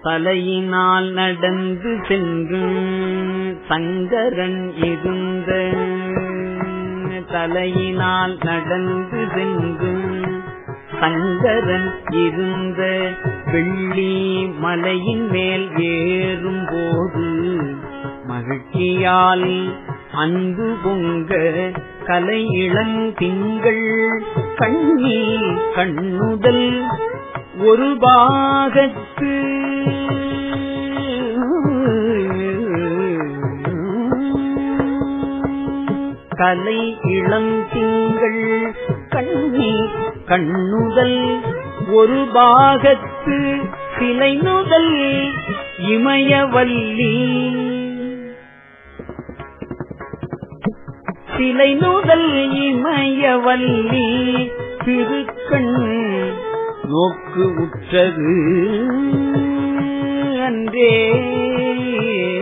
தலையினால் நடந்து சென்று சங்கரன் இருந்த தலையினால் நடந்து சென்று சங்கரன் இருந்த வெள்ளி மலையின் மேல் ஏறும் போது மகிழ்ச்சியால் அன்பு பொங்க கலை இளந்திங்கள் கண்ணி கண்ணுதல் ஒரு பாகத்து கலை இளந்திங்கள் கண்ணி கண்ணுதல் ஒரு பாகத்து சிலை நுதல் இமயவல்லி சிலை நுதல் இமயவல்லி திருக்கண் நோக்கு உற்றது அன்றே